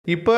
இப்போ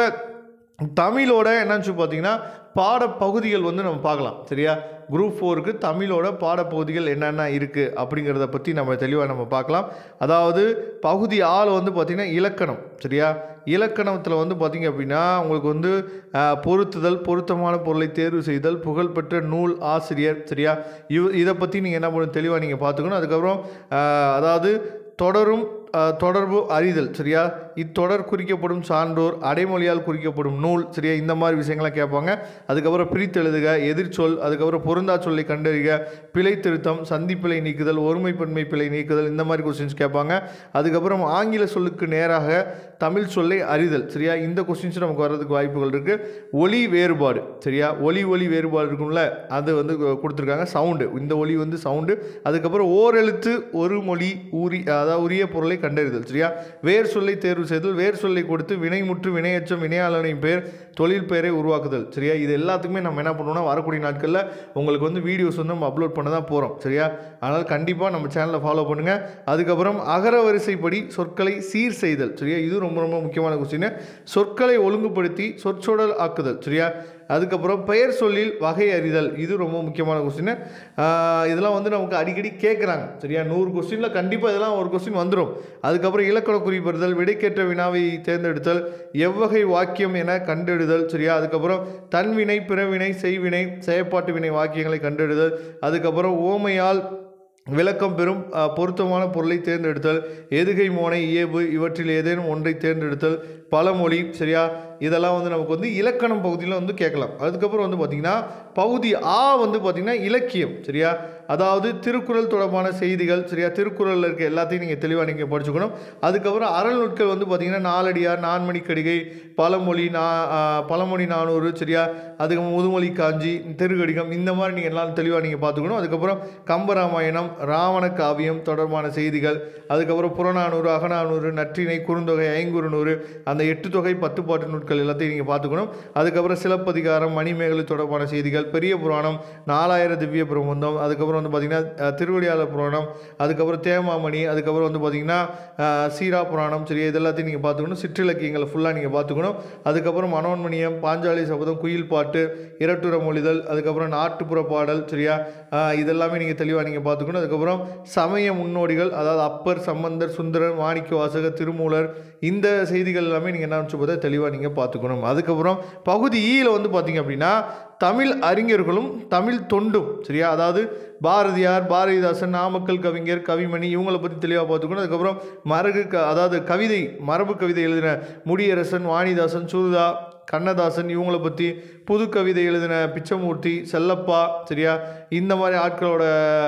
தமிழோட என்னன்னு பார்த்தீங்கன்னா பாடப்பகுதிகள் வந்து நம்ம பார்க்கலாம் சரியா குரூப் ஃபோருக்கு தமிழோட பாடப்பகுதிகள் என்னென்ன இருக்குது அப்படிங்கிறத பற்றி நம்ம தெளிவாக நம்ம பார்க்கலாம் அதாவது பகுதி ஆள் வந்து பார்த்திங்கன்னா இலக்கணம் சரியா இலக்கணத்தில் வந்து பார்த்திங்க அப்படின்னா உங்களுக்கு வந்து ஆஹ், பொருத்துதல் பொருத்தமான பொருளை தேர்வு செய்தல் புகழ்பெற்ற நூல் ஆசிரியர் சரியா இவ் இதை பற்றி நீங்கள் என்ன பண்ணணும் தெளிவாக நீங்கள் பார்த்துக்கணும் அதுக்கப்புறம் ஆஹ், அதாவது தொடரும் ஆஹ், தொடர்பு அறிதல் சரியா இத்தொடர் குறிக்கப்படும் சான்றோர் அடைமொழியால் குறிக்கப்படும் நூல் சரியா இந்த மாதிரி விஷயங்கள்லாம் கேட்பாங்க அதுக்கப்புறம் பிரித்தெழுதுக எதிர்ச்சொல் அதுக்கப்புறம் பொருந்தா சொல்லை கண்டறிக பிழை திருத்தம் சந்திப்பிழை நீக்குதல் ஒருமைப்பன்மை பிழை நீக்குதல் இந்த மாதிரி கொஸ்டின்ஸ் கேட்பாங்க அதுக்கப்புறம் ஆங்கில சொல்லுக்கு நேராக தமிழ் சொல்லை அறிதல் சரியா இந்த கொஸ்டின்ஸ் நமக்கு வர்றதுக்கு வாய்ப்புகள் இருக்குது ஒலி வேறுபாடு சரியா ஒலி ஒலி வேறுபாடு இருக்கும்ல அது வந்து கு- கொடுத்துருக்காங்க சவுண்டு இந்த ஒலி வந்து சவுண்டு அதுக்கப்புறம் ஓரெழுத்து ஒரு மொழி ஊறி அதாவது உரிய பொருளை கண்டறிதல் சரியா வேர் சொல்லை தேர்வு செய்தல் வேர் சொல்லை கொடுத்து வினைமுற்று வினையச்சம் வினையாளனின் பெயர் தொழில் பெயரை உருவாக்குதல் சரியா இது எல்லாத்துக்குமே நம்ம என்ன பண்ணுவோம்னா வரக்கூடிய நாட்களில் உங்களுக்கு வந்து வீடியோஸ் வந்து நம்ம அப்லோட் பண்ண தான் போகிறோம் சரியா அதனால் கண்டிப்பாக நம்ம சேனலை ஃபாலோ பண்ணுங்கள் அதுக்கப்புறம் அகர வரிசைப்படி சொற்களை சீர் செய்தல் சரியா இது ரொம்ப ரொம்ப முக்கியமான கொஸ்டின் சொற்களை ஒழுங்குபடுத்தி சொற்சொடல் ஆக்குதல் சரியா அதுக்கப்புறம் பெயர் சொல்லில் வகை அறிதல் இது ரொம்ப முக்கியமான கொஸ்டின் இதெல்லாம் வந்து நமக்கு அடிக்கடி கேட்குறாங்க சரியா நூறு கொஸ்டினில் கண்டிப்பாக இதெல்லாம் ஒரு கொஸ்டின் வந்துடும் அதுக்கப்புறம் இலக்கண குறிப்பறிதல் விடைக்கேற்ற வினாவை தேர்ந்தெடுத்தல் எவ்வகை வாக்கியம் என கண்டெடுதல் சரியா அதுக்கப்புறம் தன்வினை பிறவினை செய்வினை செயற்பாட்டு வினை வாக்கியங்களை கண்டெடுதல் அதுக்கப்புறம் ஓமையால் விளக்கம் பெறும் அஹ், பொருத்தமான பொருளை தேர்ந்தெடுத்தல் எதுகை மோனை இயல்பு இவற்றில் ஏதேனும் ஒன்றை தேர்ந்தெடுத்தல் பழமொழி சரியா இதெல்லாம் வந்து நமக்கு வந்து இலக்கணம் பகுதியில் வந்து கேட்கலாம் அதுக்கப்புறம் வந்து பார்த்திங்கன்னா பகுதி ஆ வந்து பார்த்திங்கன்னா இலக்கியம் சரியா அதாவது திருக்குறள் தொடர்பான செய்திகள் சரியா திருக்குறளில் இருக்க எல்லாத்தையும் நீங்கள் தெளிவாக நீங்கள் படிச்சுக்கணும் அதுக்கப்புறம் அறநூட்கள் வந்து பார்த்திங்கன்னா நாலடியார் நான்மணி கடிகை பழமொழி நா ஆஹ், பழமொழி நானூறு சரியா அதுக்கப்புறம் முதுமொழி காஞ்சி திருக்கடிகம் இந்த மாதிரி நீங்கள் எல்லாம் தெளிவாக நீங்கள் பார்த்துக்கணும் அதுக்கப்புறம் கம்பராமாயணம் ராவண காவியம் தொடர்பான செய்திகள் அதுக்கப்புறம் புறநானூறு அகநானூறு நற்றிணை குறுந்தொகை ஐங்குறுநூறு அந்த எட்டு தொகை பத்து பாட்டு நூட்கள் எல்லாத்தையும் நீங்கள் பார்த்துக்கணும் அதுக்கப்புறம் சிலப்பதிகாரம் மணிமேகலை தொடர்பான செய்திகள் பெரிய புராணம் நாலாயிரம் திவ்ய பிரபந்தம் அதுக்கப்புறம் வந்து பார்த்திங்கன்னா அஹ், திருவிளையாடல் புராணம் அதுக்கப்புறம் தேமாமணி அதுக்கப்புறம் வந்து பார்த்திங்கன்னா அஹ், சீரா புராணம் சரி இது எல்லாத்தையும் நீங்கள் பார்த்துக்கணும் சிற்றிலக்கியங்களை ஃபுல்லாக நீங்கள் பார்த்துக்கணும் அதுக்கப்புறம் மனோன்மணியம் பாஞ்சாலி சபதம் குயில் பாட்டு இரட்டுற மொழிதல் அதுக்கப்புறம் நாட்டுப்புற பாடல் சரியா அஹ், இதெல்லாமே நீங்கள் தெளிவாக நீங்கள் பார்த்துக்கணும் அதுக்கப்புறம் சமய முன்னோடிகள் அதாவது அப்பர் சம்பந்தர் சுந்தரர் மாணிக்க வாசகர் திருமூலர் இந்த செய்திகள் எல்லாமே நீங்கள் என்ன வச்சு பார்த்தா தெளிவாக நீங்கள் பார்த்துக்கணும் அதுக்கப்புறம் பகுதி ஈல வந்து பார்த்தீங்க அப்படின்னா தமிழ் அறிஞர்களும் தமிழ் தொண்டும் சரியா அதாவது பாரதியார் பாரதிதாசன் நாமக்கல் கவிஞர் கவிமணி இவங்களை பற்றி தெளிவாக பார்த்துக்கணும் அதுக்கப்புறம் மரகு க அதாவது கவிதை மரபு கவிதை எழுதின முடியரசன் வாணிதாசன் சுருதா கண்ணதாசன் இவங்கள பற்றி புது கவிதை எழுதின பிச்சமூர்த்தி செல்லப்பா சரியா இந்த மாதிரி ஆட்களோட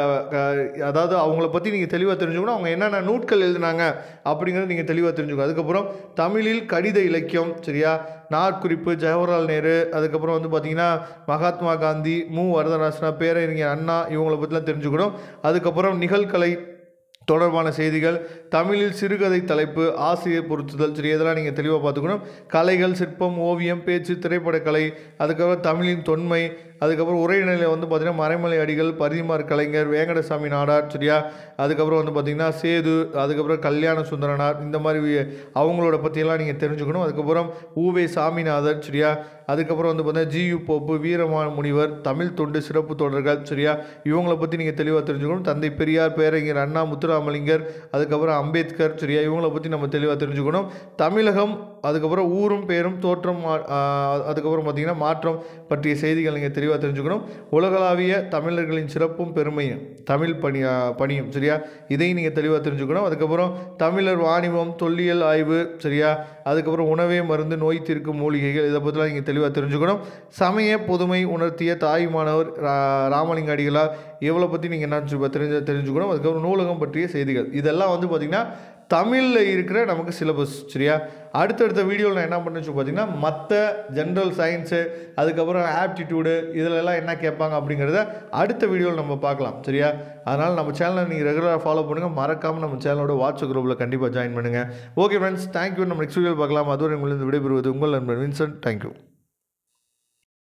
க- அதாவது அவங்கள பற்றி நீங்கள் தெளிவாக தெரிஞ்சுக்கணும் அவங்க என்னென்ன நூட்கள் எழுதினாங்க அப்படிங்கிறத நீங்கள் தெளிவாக தெரிஞ்சுக்கணும் அதுக்கப்புறம் தமிழில் கடித இலக்கியம் சரியா நாட்குறிப்பு ஜவஹர்லால் நேரு அதுக்கப்புறம் வந்து பார்த்திங்கன்னா மகாத்மா காந்தி மு வரதராசனா பேரறிஞர் அண்ணா இவங்கள பற்றிலாம் தெரிஞ்சுக்கணும் அதுக்கப்புறம் நிகழ்கலை தொடர்பான செய்திகள் தமிழில் சிறுகதை தலைப்பு ஆசிரியர் பொருத்துதல் சரி இதெல்லாம் நீங்கள் தெளிவாக பார்த்துக்கணும் கலைகள் சிற்பம் ஓவியம் பேச்சு திரைப்படக்கலை அதுக்கப்புறம் தமிழின் தொன்மை அதுக்கப்புறம் உரைநடையில் வந்து பார்த்திங்கன்னா மறைமலை அடிகள் பரிதிமார் கலைஞர் வேங்கடசாமி நாடார் சரியா அதுக்கப்புறம் வந்து பார்த்திங்கன்னா சேது அதுக்கப்புறம் கல்யாண சுந்தரனார் இந்த மாதிரி வி- அவங்களோட பற்றியெல்லாம் நீங்கள் தெரிஞ்சுக்கணும் அதுக்கப்புறம் ஊவே சாமிநாதர் சரியா அதுக்கப்புறம் வந்து பார்த்தீங்கன்னா ஜியு போப்பு வீரமான முனிவர் தமிழ் தொண்டு சிறப்பு தொடர்கள் சரியா இவங்களை பற்றி நீங்கள் தெளிவாக தெரிஞ்சுக்கணும் தந்தை பெரியார் பேரறிஞர் அண்ணா முத்துராமலிங்கர் அதுக்கப்புறம் அம்பேத்கர் சரியா இவங்களை பற்றி நம்ம தெளிவாக தெரிஞ்சுக்கணும் தமிழகம் அதுக்கப்புறம் ஊரும் பேரும் தோற்றம் மா- ஆஹ் அதுக்கப்புறம் பார்த்திங்கன்னா மாற்றம் பற்றிய செய்திகள் நீங்கள் தெளிவாக தெரிஞ்சுக்கணும் உலகளாவிய தமிழர்களின் சிறப்பும் பெருமையும் தமிழ் பணி ஆஹ் பணியும் சரியா இதையும் நீங்கள் தெளிவாக தெரிஞ்சுக்கணும் அதுக்கப்புறம் தமிழர் வாணிபம் தொல்லியல் ஆய்வு சரியா அதுக்கப்புறம் உணவே மருந்து நோய் தீர்க்கும் மூலிகைகள் இதை பற்றிலாம் நீங்கள் தெளிவாக தெரிஞ்சுக்கணும் சமய பொதுமை உணர்த்திய தாய்மானவர் ரா- ராமலிங்க அடிகளார் இவளை பற்றி நீங்கள் என்ன சொல்லி தெரிஞ்ச தெரிஞ்சுக்கணும் அதுக்கப்புறம் நூலகம் பற்றிய செய்திகள் இதெல்லாம் வந்து பார்த்திங்கன்னா தமிழில் இருக்கிற நமக்கு சிலபஸ் சரியா அடுத்தடுத்த வீடியோவில் நான் என்ன பண்ணுச்சு பார்த்தீங்கன்னா மற்ற ஜென்ரல் சயின்ஸு அதுக்கப்புறம் ஆப்டிடியூடு இதிலெல்லாம் என்ன கேட்பாங்க அப்படிங்கிறத அடுத்த வீடியோவில் நம்ம பார்க்கலாம் சரியா அதனால் நம்ம சேனலை நீங்கள் ரெகுலராக ஃபாலோ பண்ணுங்கள் மறக்காமல் நம்ம சேனலோட வாட்ஸ்அப் குரூப்பில் கண்டிப்பாக ஜாயின் பண்ணுங்கள் ஓகே ஃப்ரெண்ட்ஸ் தேங்க்யூ நம்ம நெக்ஸ்ட் வீடியோ பார்க்கலாம் அதுவரை உங்களிருந்து விடைபெறுவது உங்கள் நண்பன் வின்சென்ட் தேங்க்யூ